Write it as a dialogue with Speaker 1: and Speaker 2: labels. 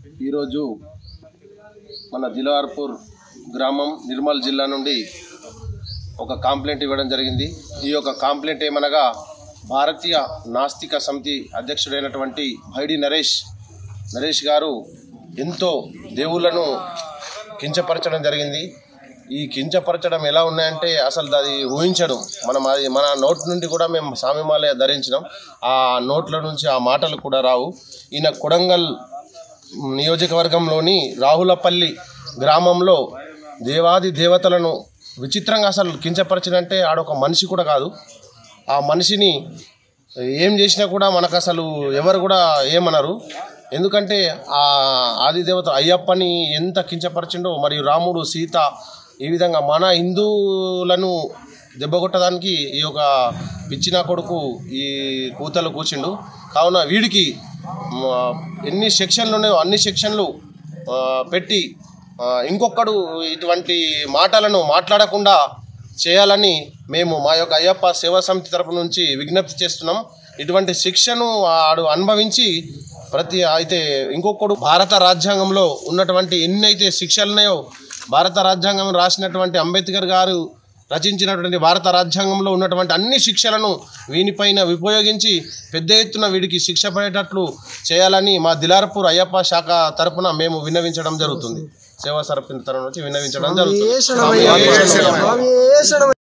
Speaker 1: ఈరోజు మన దిలార్పూర్ గ్రామం నిర్మల్ జిల్లా నుండి ఒక కాంప్లైంట్ ఇవ్వడం జరిగింది ఈ యొక్క కాంప్లైంట్ ఏమనగా భారతీయ నాస్తిక సమితి అధ్యక్షుడైనటువంటి భైడి నరేష్ నరేష్ గారు ఎంతో దేవుళ్ళను కించపరచడం జరిగింది ఈ కించపరచడం ఎలా ఉన్నాయంటే అసలు అది ఊహించడం మనం అది మన నోట్ నుండి కూడా మేము సామ్యమాలయ ధరించినాం ఆ నోట్ల నుంచి ఆ మాటలు కూడా రావు ఈయన కొడంగల్ నియోజకవర్గంలోని రాహులపల్లి గ్రామంలో దేవాది దేవతలను విచిత్రంగా అసలు కించపరిచినంటే ఆడొక మనిషి కూడా కాదు ఆ మనిషిని ఏం చేసినా కూడా మనకు అసలు ఎవరు కూడా ఏమనరు ఎందుకంటే ఆ ఆదిదేవత అయ్యప్పని ఎంత కించపరిచిండో మరియు రాముడు సీత ఈ విధంగా మన హిందువులను దెబ్బకొట్టడానికి ఈ యొక్క పిచ్చిన కొడుకు ఈ కూతలు కూర్చిండు కావున వీడికి మ, ఎన్ని సెక్షన్లు ఉన్నాయో అన్ని సెక్షన్లు ఆ, పెట్టి ఆ, ఇంకొకడు ఇటువంటి మాటలను మాట్లాడకుండా చేయాలని మేము మా యొక్క అయ్యప్ప సేవా సమితి తరపు నుంచి విజ్ఞప్తి చేస్తున్నాం ఇటువంటి శిక్షను ఆడు అనుభవించి ప్రతి అయితే ఇంకొకడు భారత రాజ్యాంగంలో ఉన్నటువంటి ఎన్నైతే శిక్షలు ఉన్నాయో భారత రాజ్యాంగం రాసినటువంటి అంబేద్కర్ గారు రచించినటువంటి భారత రాజ్యాంగంలో ఉన్నటువంటి అన్ని శిక్షలను వీనిపైన ఉపయోగించి పెద్ద ఎత్తున వీడికి శిక్ష పడేటట్లు చేయాలని మా దిలార్పూర్ అయ్యప్ప శాఖ తరపున మేము విన్నవించడం జరుగుతుంది సేవా సరఫిన తరఫు నుంచి విన్నవించడం జరుగుతుంది
Speaker 2: స్వామి ఏ శరణమయ్య. స్వామి ఏ శరణమయ్య.